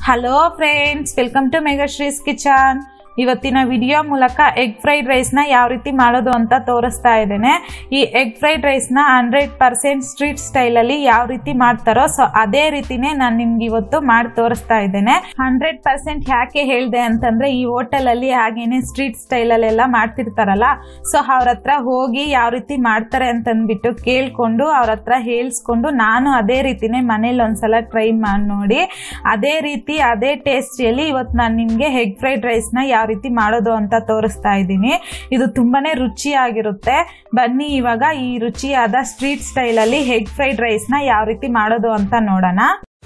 hello friends welcome to Megashree's kitchen ಇವತ್ತಿನ video ಮೂಲಕ egg fried ರೈಸ್ನ ಯಾವ ರೀತಿ ಮಾಡೋದು ಅಂತ ತೋರಿಸ್ತಾ ಇದ್ದೇನೆ ಈ ಎಗ್ ಫ್ರೈಡ್ ರೈಸ್ನ ಹಂಡ್ರೆಡ್ ಪರ್ಸೆಂಟ್ ಸ್ಟ್ರೀಟ್ ಸ್ಟೈಲಲ್ಲಿ ಯಾವ ರೀತಿ ಮಾಡ್ತಾರೋ ಸೊ ಅದೇ ರೀತಿನೇ ನಾನು ನಿಮ್ಗೆ ಇವತ್ತು ಮಾಡಿ ತೋರಿಸ್ತಾ ಇದ್ದೇನೆ ಹಂಡ್ರೆಡ್ ಪರ್ಸೆಂಟ್ ಯಾಕೆ ಹೇಳಿದೆ ಅಂತಂದ್ರೆ ಈ ಹೋಟೆಲಲ್ಲಿ ಹಾಗೇನೆ ಸ್ಟ್ರೀಟ್ ಸ್ಟೈಲಲ್ಲೆಲ್ಲ ಮಾಡ್ತಿರ್ತಾರಲ್ಲ ಸೊ ಅವ್ರ ಹತ್ರ ಹೋಗಿ ಯಾವ ರೀತಿ ಮಾಡ್ತಾರೆ ಅಂತಂದ್ಬಿಟ್ಟು ಕೇಳ್ಕೊಂಡು ಅವ್ರ ಹತ್ರ ಹೇಳಿಸ್ಕೊಂಡು ನಾನು ಅದೇ ರೀತಿನೇ ಮನೇಲಿ ಒಂದ್ಸಲ ಟ್ರೈ ಮಾಡಿ ನೋಡಿ ಅದೇ ರೀತಿ ಅದೇ ಟೇಸ್ಟಿಯಲ್ಲಿ ಇವತ್ತು ನಾನು ನಿಮಗೆ ಎಗ್ ಫ್ರೈಡ್ ರೈಸ್ನ ಯಾವ ರೀತಿ ಮಾಡೋದು ಅಂತ ತೋರಿಸ್ತಾ ಇದ್ದೀನಿ ಇದು ತುಂಬಾನೇ ರುಚಿಯಾಗಿರುತ್ತೆ ಬನ್ನಿ ಇವಾಗ ಈ ರುಚಿಯಾದ ಸ್ಟ್ರೀಟ್ ಸ್ಟೈಲಲ್ಲಿ ಎಗ್ ಫ್ರೈಡ್ ರೈಸ್ನ ಯಾವ ರೀತಿ ಮಾಡೋದು ಅಂತ ನೋಡೋಣ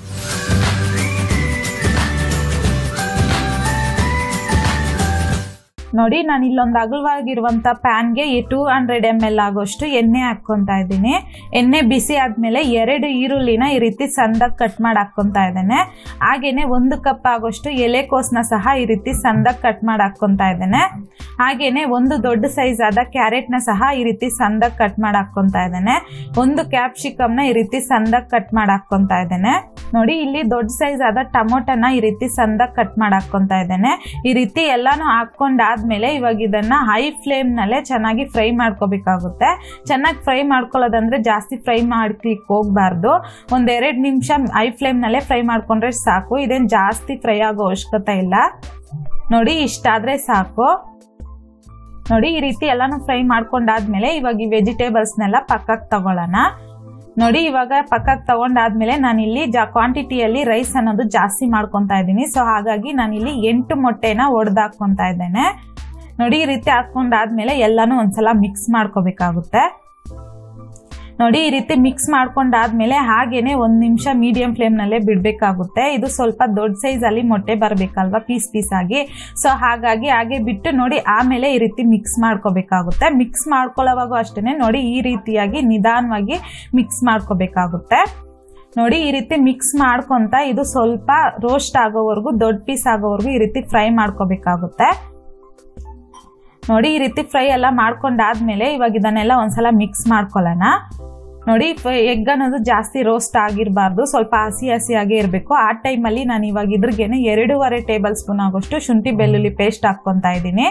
ನೋಡಿ ನಾನು ಇಲ್ಲೊಂದು ಅಗಲವಾಗಿರುವಂಥ ಪ್ಯಾನ್ಗೆ ಈ ಟೂ ಹಂಡ್ರೆಡ್ ಎಮ್ ಎಲ್ ಆಗೋಷ್ಟು ಎಣ್ಣೆ ಹಾಕ್ಕೊತಾ ಇದ್ದೀನಿ ಎಣ್ಣೆ ಬಿಸಿ ಆದಮೇಲೆ ಎರಡು ಈರುಳ್ಳಿನ ಈ ರೀತಿ ಸಣ್ಣದಾಗಿ ಕಟ್ ಮಾಡಿ ಹಾಕ್ಕೊತಾ ಇದ್ದೇನೆ ಹಾಗೆಯೇ ಒಂದು ಕಪ್ ಆಗೋಷ್ಟು ಎಲೆಕೋಸನ್ನ ಸಹ ಈ ರೀತಿ ಸಣ್ಣದಾಗಿ ಕಟ್ ಮಾಡಿ ಹಾಕ್ಕೊತಾ ಇದ್ದೇನೆ ಹಾಗೆಯೇ ಒಂದು ದೊಡ್ಡ ಸೈಜ್ ಆದ ಕ್ಯಾರೆಟ್ನ ಸಹ ಈ ರೀತಿ ಸಣ್ಣದಾಗಿ ಕಟ್ ಮಾಡಿ ಹಾಕ್ಕೊತಾ ಇದ್ದೇನೆ ಒಂದು ಕ್ಯಾಪ್ಸಿಕಮ್ನ ಈ ರೀತಿ ಸಣ್ಣದಾಗಿ ಕಟ್ ಮಾಡಿ ಹಾಕ್ಕೊತಾ ಇದ್ದೇನೆ ನೋಡಿ ಇಲ್ಲಿ ದೊಡ್ಡ ಸೈಜ್ ಆದ ಟೊಮೊಟೊನ ಈ ರೀತಿ ಸಣ್ಣದಾಗಿ ಕಟ್ ಮಾಡಿ ಹಾಕ್ಕೊತಾ ಇದ್ದೇನೆ ಈ ರೀತಿ ಎಲ್ಲಾನು ಹಾಕೊಂಡಾದ್ಮೇಲೆ ಇವಾಗ ಇದನ್ನ ಹೈ ಫ್ಲೇಮ್ ನಲ್ಲೇ ಚೆನ್ನಾಗಿ ಫ್ರೈ ಮಾಡ್ಕೋಬೇಕಾಗುತ್ತೆ ಚೆನ್ನಾಗಿ ಫ್ರೈ ಮಾಡ್ಕೊಳ್ಳೋದಂದ್ರೆ ಜಾಸ್ತಿ ಫ್ರೈ ಮಾಡ್ಲಿಕ್ಕೆ ಹೋಗ್ಬಾರ್ದು ಒಂದೆರಡು ನಿಮಿಷ ಹೈ ಫ್ಲೇಮ್ ನಲ್ಲೇ ಫ್ರೈ ಮಾಡ್ಕೊಂಡ್ರೆ ಸಾಕು ಇದೇನು ಜಾಸ್ತಿ ಫ್ರೈ ಆಗೋ ಅವಶ್ಯಕತೆ ಇಲ್ಲ ನೋಡಿ ಇಷ್ಟಾದ್ರೆ ಸಾಕು ನೋಡಿ ಈ ರೀತಿ ಎಲ್ಲಾನು ಫ್ರೈ ಮಾಡ್ಕೊಂಡಾದ್ಮೇಲೆ ಇವಾಗ ಈ ವೆಜಿಟೇಬಲ್ಸ್ನೆಲ್ಲ ಪಕ್ಕಕ್ಕೆ ತಗೊಳ್ಳೋಣ ನೋಡಿ ಇವಾಗ ಪಕ್ಕಕ್ಕೆ ತಗೊಂಡಾದ್ಮೇಲೆ ನಾನಿಲ್ಲಿ ಜಾ ಕ್ವಾಂಟಿಟಿಯಲ್ಲಿ ರೈಸ್ ಅನ್ನೋದು ಜಾಸ್ತಿ ಮಾಡ್ಕೊತಾ ಇದ್ದೀನಿ ಸೊ ಹಾಗಾಗಿ ನಾನಿಲ್ಲಿ ಎಂಟು ಮೊಟ್ಟೆನ ಒಡೆದಾಕ್ಕೊತಾ ಇದ್ದೇನೆ ನೋಡಿ ಈ ರೀತಿ ಹಾಕೊಂಡಾದ್ಮೇಲೆ ಎಲ್ಲಾನು ಒಂದ್ಸಲ ಮಿಕ್ಸ್ ಮಾಡ್ಕೋಬೇಕಾಗುತ್ತೆ ನೋಡಿ ಈ ರೀತಿ ಮಿಕ್ಸ್ ಮಾಡ್ಕೊಂಡಾದ್ಮೇಲೆ ಹಾಗೇನೆ ಒಂದು ನಿಮಿಷ ಮೀಡಿಯಂ ಫ್ಲೇಮ್ನಲ್ಲೇ ಬಿಡಬೇಕಾಗುತ್ತೆ ಇದು ಸ್ವಲ್ಪ ದೊಡ್ಡ ಸೈಜಲ್ಲಿ ಮೊಟ್ಟೆ ಬರಬೇಕಲ್ವಾ ಪೀಸ್ ಪೀಸ್ ಆಗಿ ಸೊ ಹಾಗಾಗಿ ಹಾಗೆ ಬಿಟ್ಟು ನೋಡಿ ಆಮೇಲೆ ಈ ರೀತಿ ಮಿಕ್ಸ್ ಮಾಡ್ಕೋಬೇಕಾಗುತ್ತೆ ಮಿಕ್ಸ್ ಮಾಡ್ಕೊಳ್ಳೋವಾಗೂ ಅಷ್ಟೇ ನೋಡಿ ಈ ರೀತಿಯಾಗಿ ನಿಧಾನವಾಗಿ ಮಿಕ್ಸ್ ಮಾಡ್ಕೋಬೇಕಾಗುತ್ತೆ ನೋಡಿ ಈ ರೀತಿ ಮಿಕ್ಸ್ ಮಾಡ್ಕೊಂತ ಇದು ಸ್ವಲ್ಪ ರೋಸ್ಟ್ ಆಗೋವರೆಗೂ ದೊಡ್ಡ ಪೀಸ್ ಆಗೋವರೆಗೂ ಈ ರೀತಿ ಫ್ರೈ ಮಾಡ್ಕೋಬೇಕಾಗುತ್ತೆ ನೋಡಿ ಈ ರೀತಿ ಫ್ರೈ ಎಲ್ಲ ಮಾಡ್ಕೊಂಡಾದ್ಮೇಲೆ ಇವಾಗ ಇದನ್ನೆಲ್ಲ ಒಂದ್ಸಲ ಮಿಕ್ಸ್ ಮಾಡ್ಕೊಳ್ಳೋಣ ನೋಡಿ ಎಗ್ ಅನ್ನೋದು ಜಾಸ್ತಿ ರೋಸ್ಟ್ ಆಗಿರಬಾರ್ದು ಸ್ವಲ್ಪ ಹಸಿ ಹಸಿಯಾಗೇ ಇರಬೇಕು ಆ ಟೈಮಲ್ಲಿ ನಾನು ಇವಾಗ ಇದ್ರಿಗೇನೆ ಎರಡೂವರೆ ಟೇಬಲ್ ಸ್ಪೂನ್ ಆಗೋಷ್ಟು ಶುಂಠಿ ಬೆಳ್ಳುಳ್ಳಿ ಪೇಸ್ಟ್ ಹಾಕ್ಕೊತಾ ಇದ್ದೀನಿ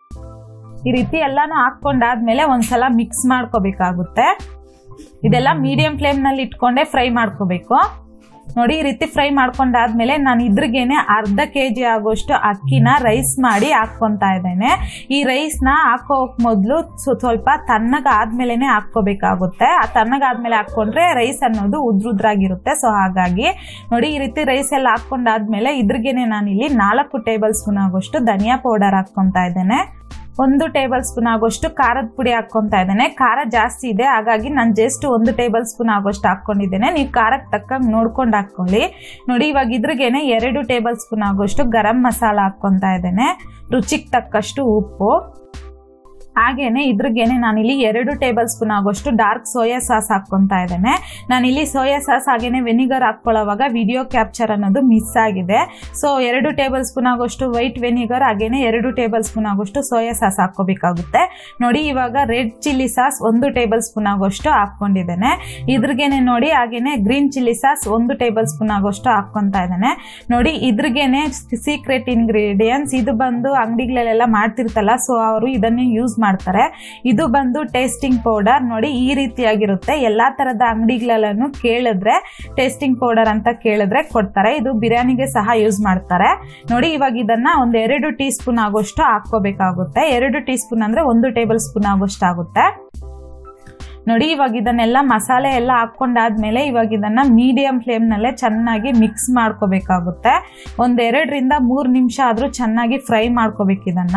ಈ ರೀತಿ ಎಲ್ಲಾನು ಹಾಕ್ಕೊಂಡಾದ್ಮೇಲೆ ಒಂದ್ಸಲ ಮಿಕ್ಸ್ ಮಾಡ್ಕೋಬೇಕಾಗುತ್ತೆ ಇದೆಲ್ಲ ಮೀಡಿಯಂ ಫ್ಲೇಮ್ನಲ್ಲಿ ಇಟ್ಕೊಂಡೇ ಫ್ರೈ ಮಾಡ್ಕೋಬೇಕು ನೋಡಿ ಈ ರೀತಿ ಫ್ರೈ ಮಾಡ್ಕೊಂಡಾದ್ಮೇಲೆ ನಾನು ಇದ್ರಿಗೇನೆ ಅರ್ಧ ಕೆ ಜಿ ಆಗೋಷ್ಟು ಅಕ್ಕಿನ ರೈಸ್ ಮಾಡಿ ಹಾಕ್ಕೊತಾ ಇದ್ದೇನೆ ಈ ರೈಸ್ನ ಹಾಕೋಕ್ ಮೊದಲು ಸ್ವಲ್ಪ ತಣ್ಣಗಾದ್ಮೇಲೆ ಹಾಕ್ಕೋಬೇಕಾಗುತ್ತೆ ಆ ತಣ್ಣಗಾದ್ಮೇಲೆ ಹಾಕ್ಕೊಂಡ್ರೆ ರೈಸ್ ಅನ್ನೋದು ಉದ್ರುದ್ರಾಗಿರುತ್ತೆ ಸೊ ಹಾಗಾಗಿ ನೋಡಿ ಈ ರೀತಿ ರೈಸ್ ಎಲ್ಲ ಹಾಕ್ಕೊಂಡಾದ್ಮೇಲೆ ಇದ್ರಿಗೇನೆ ನಾನಿಲ್ಲಿ ನಾಲ್ಕು ಟೇಬಲ್ ಸ್ಪೂನ್ ಆಗೋಷ್ಟು ಧನಿಯಾ ಪೌಡರ್ ಹಾಕ್ಕೊತಾ ಇದ್ದೇನೆ ಒಂದು ಟೇಬಲ್ ಸ್ಪೂನ್ ಆಗೋಷ್ಟು ಖಾರದ ಪುಡಿ ಹಾಕ್ಕೊತಾ ಇದ್ದೇನೆ ಖಾರ ಜಾಸ್ತಿ ಇದೆ ಹಾಗಾಗಿ ನಾನು ಜಸ್ಟ್ ಒಂದು ಟೇಬಲ್ ಸ್ಪೂನ್ ಆಗೋಷ್ಟು ಹಾಕ್ಕೊಂಡಿದ್ದೇನೆ ನೀವು ಖಾರಕ್ಕೆ ತಕ್ಕಂಗೆ ನೋಡ್ಕೊಂಡು ಹಾಕ್ಕೊಳ್ಳಿ ನೋಡಿ ಇವಾಗ ಇದ್ರಿಗೇನೆ ಎರಡು ಟೇಬಲ್ ಸ್ಪೂನ್ ಆಗೋಷ್ಟು ಗರಂ ಮಸಾಲ ಹಾಕ್ಕೊತಾ ಇದ್ದೇನೆ ರುಚಿಗೆ ತಕ್ಕಷ್ಟು ಉಪ್ಪು ಹಾಗೇನೆ ಇದ್ರಿಗೇನೆ ನಾನಿಲ್ಲಿ ಎರಡು ಟೇಬಲ್ ಸ್ಪೂನ್ ಆಗೋಷ್ಟು ಡಾರ್ಕ್ ಸೋಯಾ ಸಾಸ್ ಹಾಕ್ಕೊತಾ ಇದ್ದೇನೆ ನಾನಿಲ್ಲಿ ಸೋಯಾ ಸಾಸ್ ಹಾಗೇನೆ ವೆನಿಗರ್ ಹಾಕ್ಕೊಳ್ಳೋವಾಗ ವಿಡಿಯೋ ಕ್ಯಾಪ್ಚರ್ ಅನ್ನೋದು ಮಿಸ್ ಆಗಿದೆ ಸೊ ಎರಡು ಟೇಬಲ್ ಸ್ಪೂನ್ ಆಗೋಷ್ಟು ವೈಟ್ ವೆನಿಗರ್ ಹಾಗೇನೆ ಎರಡು ಟೇಬಲ್ ಸ್ಪೂನ್ ಆಗೋಷ್ಟು ಸೋಯಾ ಸಾಸ್ ಹಾಕ್ಕೋಬೇಕಾಗುತ್ತೆ ನೋಡಿ ಇವಾಗ ರೆಡ್ ಚಿಲ್ಲಿ ಸಾಸ್ ಒಂದು ಟೇಬಲ್ ಸ್ಪೂನ್ ಆಗೋಷ್ಟು ಹಾಕ್ಕೊಂಡಿದ್ದೇನೆ ಇದ್ರಿಗೇನೆ ನೋಡಿ ಹಾಗೇನೆ ಗ್ರೀನ್ ಚಿಲ್ಲಿ ಸಾಸ್ ಒಂದು ಟೇಬಲ್ ಸ್ಪೂನ್ ಆಗೋಷ್ಟು ಹಾಕ್ಕೊತಾ ಇದ್ದೇನೆ ನೋಡಿ ಇದ್ರಿಗೇನೆ ಸೀಕ್ರೆಟ್ ಇಂಗ್ರೀಡಿಯೆಂಟ್ಸ್ ಇದು ಬಂದು ಅಂಗಡಿಗಳಲ್ಲೆಲ್ಲ ಮಾಡ್ತಿರ್ತಲ್ಲ ಸೊ ಅವರು ಇದನ್ನೇ ಯೂಸ್ ಮಾಡ್ತಾರೆ ಇದು ಬಂದು ಟೇಸ್ಟಿಂಗ್ ಪೌಡರ್ ನೋಡಿ ಈ ರೀತಿಯಾಗಿರುತ್ತೆ ಎಲ್ಲಾ ತರದ ಅಂಗಡಿಗಳಲ್ಲೂ ಕೇಳಿದ್ರೆ ಟೇಸ್ಟಿಂಗ್ ಪೌಡರ್ ಅಂತ ಕೇಳಿದ್ರೆ ಕೊಡ್ತಾರೆ ಇದು ಬಿರಿಯಾನಿಗೆ ಸಹ ಯೂಸ್ ಮಾಡ್ತಾರೆ ನೋಡಿ ಇವಾಗ ಇದನ್ನ ಒಂದ್ ಎರಡು ಟೀ ಸ್ಪೂನ್ ಆಗೋಷ್ಟು ಹಾಕೋಬೇಕಾಗುತ್ತೆ ಎರಡು ಟೀ ಸ್ಪೂನ್ ಅಂದ್ರೆ ಒಂದು ಟೇಬಲ್ ಸ್ಪೂನ್ ಆಗೋಷ್ಟು ಆಗುತ್ತೆ ನೋಡಿ ಇವಾಗ ಇದನ್ನೆಲ್ಲ ಮಸಾಲೆ ಎಲ್ಲ ಹಾಕೊಂಡಾದ್ಮೇಲೆ ಇವಾಗ ಇದನ್ನ ಮೀಡಿಯಂ ಫ್ಲೇಮ್ ನಲ್ಲೇ ಚೆನ್ನಾಗಿ ಮಿಕ್ಸ್ ಮಾಡ್ಕೋಬೇಕಾಗುತ್ತೆ ಒಂದೆರಡರಿಂದ ಮೂರು ನಿಮಿಷ ಆದ್ರೂ ಚೆನ್ನಾಗಿ ಫ್ರೈ ಮಾಡ್ಕೋಬೇಕು ಇದನ್ನ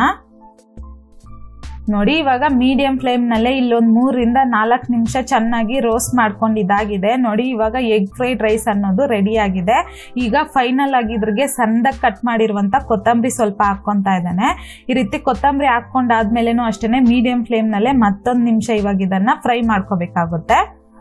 ನೋಡಿ ಇವಾಗ ಮೀಡಿಯಂ ಫ್ಲೇಮ್ನಲ್ಲೇ ಇಲ್ಲೊಂದು ಮೂರರಿಂದ ನಾಲ್ಕು ನಿಮಿಷ ಚೆನ್ನಾಗಿ ರೋಸ್ಟ್ ಮಾಡ್ಕೊಂಡು ಇದಾಗಿದೆ ನೋಡಿ ಇವಾಗ ಎಗ್ ಫ್ರೈಡ್ ರೈಸ್ ಅನ್ನೋದು ರೆಡಿ ಆಗಿದೆ ಈಗ ಫೈನಲ್ ಆಗಿ ಇದ್ರಿಗೆ ಸಣ್ಣದಾಗಿ ಕಟ್ ಮಾಡಿರುವಂಥ ಕೊತ್ತಂಬರಿ ಸ್ವಲ್ಪ ಹಾಕ್ಕೊತಾ ಇದ್ದಾನೆ ಈ ರೀತಿ ಕೊತ್ತಂಬರಿ ಹಾಕ್ಕೊಂಡಾದ್ಮೇಲೆನೂ ಅಷ್ಟೇ ಮೀಡಿಯಂ ಫ್ಲೇಮ್ನಲ್ಲೇ ಮತ್ತೊಂದು ನಿಮಿಷ ಇವಾಗ ಇದನ್ನ ಫ್ರೈ ಮಾಡ್ಕೋಬೇಕಾಗುತ್ತೆ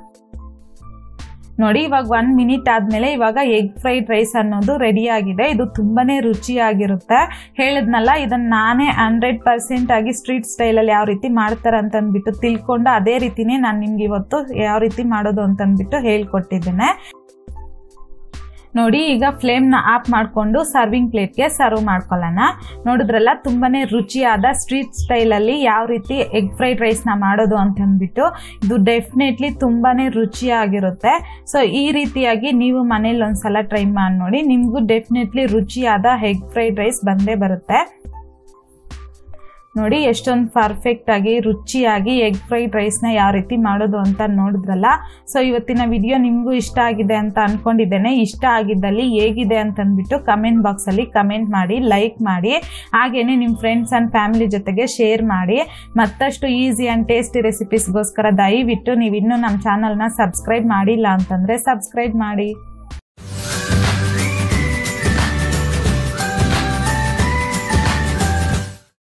ನೋಡಿ ಇವಾಗ ಒನ್ ಮಿನಿಟ್ ಆದಮೇಲೆ ಇವಾಗ ಎಗ್ ಫ್ರೈಡ್ ರೈಸ್ ಅನ್ನೋದು ರೆಡಿ ಆಗಿದೆ ಇದು ತುಂಬಾನೇ ರುಚಿಯಾಗಿರುತ್ತೆ ಹೇಳಿದ್ನಲ್ಲ ಇದನ್ನ ನಾನೇ ಹಂಡ್ರೆಡ್ ಪರ್ಸೆಂಟ್ ಆಗಿ ಸ್ಟ್ರೀಟ್ ಸ್ಟೈಲಲ್ಲಿ ಯಾವ ರೀತಿ ಮಾಡ್ತಾರೆ ಅಂತಂದ್ಬಿಟ್ಟು ತಿಳ್ಕೊಂಡು ಅದೇ ರೀತಿನೇ ನಾನು ನಿಮ್ಗೆ ಇವತ್ತು ಯಾವ ರೀತಿ ಮಾಡೋದು ಅಂತಂದ್ಬಿಟ್ಟು ಹೇಳ್ಕೊಟ್ಟಿದ್ದೇನೆ ನೋಡಿ ಈಗ ಫ್ಲೇಮ್ನ ಆಫ್ ಮಾಡಿಕೊಂಡು ಸರ್ವಿಂಗ್ ಪ್ಲೇಟ್ಗೆ ಸರ್ವ್ ಮಾಡ್ಕೊಳ್ಳೋಣ ನೋಡಿದ್ರಲ್ಲ ತುಂಬಾನೇ ರುಚಿಯಾದ ಸ್ಟ್ರೀಟ್ ಸ್ಟೈಲಲ್ಲಿ ಯಾವ ರೀತಿ ಎಗ್ ಫ್ರೈಡ್ ರೈಸ್ನ ಮಾಡೋದು ಅಂತ ಅಂದ್ಬಿಟ್ಟು ಇದು ಡೆಫಿನೆಟ್ಲಿ ತುಂಬಾನೇ ರುಚಿಯಾಗಿರುತ್ತೆ ಸೊ ಈ ರೀತಿಯಾಗಿ ನೀವು ಮನೇಲಿ ಒಂದ್ಸಲ ಟ್ರೈ ಮಾಡಿ ನೋಡಿ ನಿಮಗೂ ಡೆಫಿನೆಟ್ಲಿ ರುಚಿಯಾದ ಎಗ್ ಫ್ರೈಡ್ ರೈಸ್ ಬಂದೇ ಬರುತ್ತೆ ನೋಡಿ ಎಷ್ಟೊಂದು ಪರ್ಫೆಕ್ಟ್ ಆಗಿ ರುಚಿಯಾಗಿ ಎಗ್ ಫ್ರೈಡ್ ರೈಸ್ನ ಯಾವ ರೀತಿ ಮಾಡೋದು ಅಂತ ನೋಡಿದ್ರಲ್ಲ ಸೊ ಇವತ್ತಿನ ವಿಡಿಯೋ ನಿಮಗೂ ಇಷ್ಟ ಆಗಿದೆ ಅಂತ ಅನ್ಕೊಂಡಿದ್ದೇನೆ ಇಷ್ಟ ಆಗಿದ್ದಲ್ಲಿ ಹೇಗಿದೆ ಅಂತ ಅಂದ್ಬಿಟ್ಟು ಕಮೆಂಟ್ ಬಾಕ್ಸಲ್ಲಿ ಕಮೆಂಟ್ ಮಾಡಿ ಲೈಕ್ ಮಾಡಿ ಹಾಗೇನೆ ನಿಮ್ಮ ಫ್ರೆಂಡ್ಸ್ ಆ್ಯಂಡ್ ಫ್ಯಾಮಿಲಿ ಜೊತೆಗೆ ಶೇರ್ ಮಾಡಿ ಮತ್ತಷ್ಟು ಈಸಿ ಆ್ಯಂಡ್ ಟೇಸ್ಟಿ ರೆಸಿಪೀಸ್ಗೋಸ್ಕರ ದಯವಿಟ್ಟು ನೀವು ಇನ್ನೂ ನಮ್ಮ ಚಾನಲ್ನ ಸಬ್ಸ್ಕ್ರೈಬ್ ಮಾಡಿಲ್ಲ ಅಂತಂದರೆ ಸಬ್ಸ್ಕ್ರೈಬ್ ಮಾಡಿ